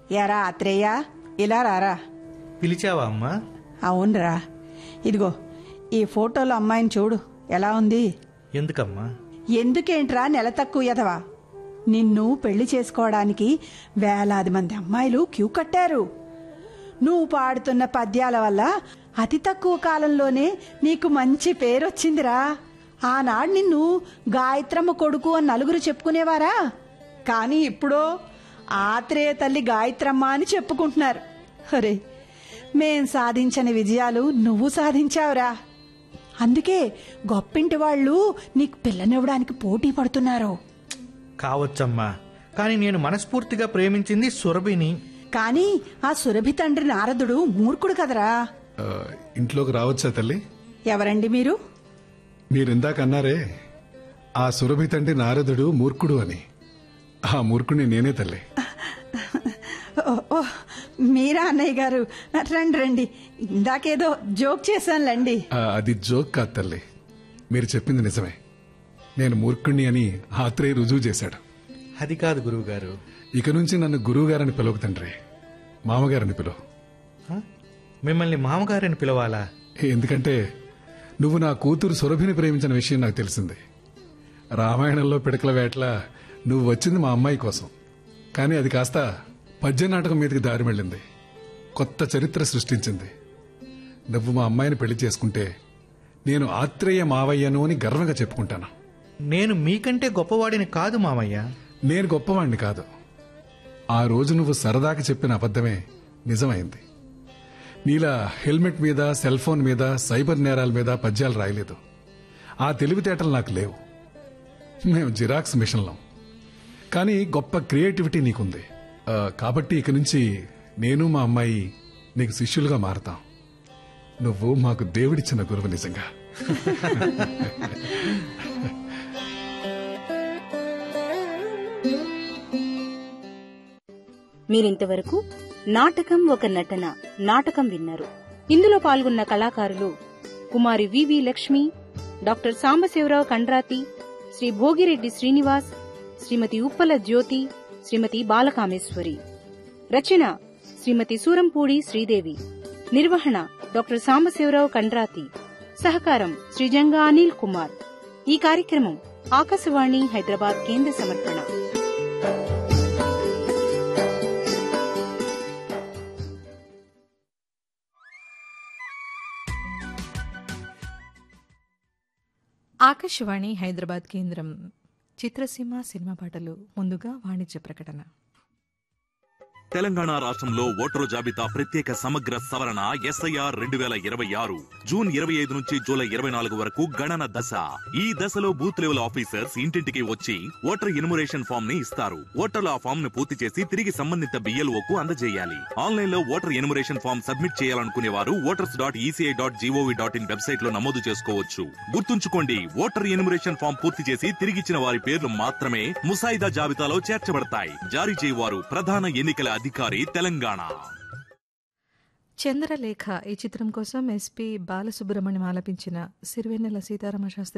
ఎరా ఆత్రేయ ఇలా రారా పిలిచావా అమ్మా అవునరా ఇదిగో ఈ ఫోటోలో అమ్మాయిని చూడు ఎలా ఉంది ఎందుకమ్మా ఎందుకేంట్రా నెల తక్కువ ఎదవా నిన్ను పెళ్లి చేసుకోవడానికి వేలాది మంది అమ్మాయిలు క్యూ కట్టారు నువ్వు పాడుతున్న పద్యాల వల్ల అతి తక్కువ కాలంలోనే నీకు మంచి పేరొచ్చిందిరా ఆనాడు నిన్ను గాయత్రమ్మ కొడుకు అని నలుగురు చెప్పుకునేవారా కానీ ఇప్పుడో ఆత్రేయ తల్లి గాయత్రమ్మ అని చెప్పుకుంటున్నారు అరే మేం సాధించని విజయాలు నువ్వు సాధించావురా అందుకే గొప్పింటి వాళ్ళు నీకు పిల్లనివ్వడానికి పోటీ పడుతున్నారు కావచ్చమ్మా కానీ నేను మనస్ఫూర్తిగా ప్రేమించింది సురభిని కానీ ఆ సురభి తండ్రి నారదుడు మూర్ఖుడు కదరా ఆ, ఇంట్లోకి రావచ్చా తల్లి ఎవరండి మీరు మీరిందాక అన్నారే ఆ సురభి తండ్రి నారదుడు మూర్ఖుడు అని ఆ మూర్ఖుడిని నేనే తల్లి ఓ, ఓ, మీరా అన్నయ్య గారు రండి రండి ఇందాకేదో జోక్ చేశానులేండి ఆ, అది జోక్ కాదు తల్లి మీరు చెప్పింది నిజమే నేను మూర్ఖుణ్ణి అని ఆత్రేయ రుజువు చేశాడు అది కాదు గురువుగారు ఇక నుంచి నన్ను గురువుగారని పిలవకు తండ్రి మామగారని పిలువు హ? మిమ్మల్ని మామగారని పిలవాలా ఎందుకంటే నువ్వు నా కూతురు సురభిని ప్రేమించిన విషయం నాకు తెలిసింది రామాయణంలో పిడకల వేట్ల నువ్వు వచ్చింది మా అమ్మాయి కోసం కానీ అది కాస్త పద్య నాటకం మీదకి దారి వెళ్ళింది కొత్త చరిత్ర సృష్టించింది నువ్వు మా అమ్మాయిని పెళ్లి చేసుకుంటే నేను ఆత్రేయ మావయ్యను అని గర్వంగా చెప్పుకుంటాను నేను మీకంటే గొప్పవాడిని కాదు మామయ్య నేను గొప్పవాణ్ణి కాదు ఆ రోజు నువ్వు సరదాకి చెప్పిన అబద్ధమే నిజమైంది నీలా హెల్మెట్ మీద సెల్ ఫోన్ మీద సైబర్ నేరాల మీద పద్యాలు రాయలేదు ఆ తెలివితేటలు నాకు లేవు మేము జిరాక్స్ మిషన్లం కానీ గొప్ప క్రియేటివిటీ నీకుంది ఆ, కాబట్టి ఇక నుంచి నేను మా అమ్మాయి నీకు శిష్యులుగా మారతాం నువ్వు మాకు దేవుడిచ్చిన గురువు నిజంగా మీరింతవరకు నాటకం ఒక నటన నాటకం విన్నారు ఇందులో పాల్గొన్న కళాకారులు కుమారి వివి లక్ష్మి డాక్టర్ సాంబశివరావు కండ్రాతి శ్రీ భోగిరెడ్డి శ్రీనివాస్ శ్రీమతి ఉప్పల జ్యోతి శ్రీమతి బాలకామేశ్వరి రచన శ్రీమతి సూరంపూడి శ్రీదేవి నిర్వహణ డాక్టర్ సాంబశివరావు కండ్రాతి సహకారం శ్రీ జంగా అనిల్ కుమార్ ఈ కార్యక్రమం ఆకాశవాణి హైదరాబాద్ కేంద్ర సమర్పణ ఆకాశవాణి హైదరాబాద్ కేంద్రం చిత్రసీమ సినిమా పాటలు ముందుగా వాణిజ్య ప్రకటన తెలంగాణ రాష్ట్రంలో ఓటరు జాబితా ప్రత్యేక సమగ్ర సవరణ ఎస్ఐఆర్ రెండు వేల ఇరవై ఆరు జూన్ ఇరవై ఐదు నుంచి జూలై ఇరవై నాలుగు వరకు గణన దశ ఈ దశలో బూత్ లెవెల్ ఆఫీసర్స్ ఇంటింటికి వచ్చి ఓటర్ ఇన్మురేషన్ ఫామ్ ని ఇస్తారు ఓటర్లు ఆ ఫామ్ ను పూర్తి చేసి తిరిగి సంబంధిత బిఎల్ఓ కు అందజేయాలి ఆన్లైన్ లో ఓటర్ ఇన్మురేషన్ ఫామ్ సబ్మిట్ చేయాలనుకునే వారు voters dot ECI dot gov dot in website లో నమోదు చేసుకోవచ్చు గుర్తుంచుకోండి ఓటర్ ఇన్మురేషన్ ఫామ్ పూర్తి చేసి తిరిగిచ్చిన వారి పేర్లు మాత్రమే ముసాయిదా జాబితాలో చేర్చబడతాయి జారీ చేయవారు ప్రధాన ఎన్నికల అధికారి తెలంగాణ చంద్రలేఖ ఈ చిత్రం కోసం ఎస్పి బాలసుబ్రహ్మణ్యం ఆలపించిన సిరివెన్నెల సీతారామ శాస్త్రి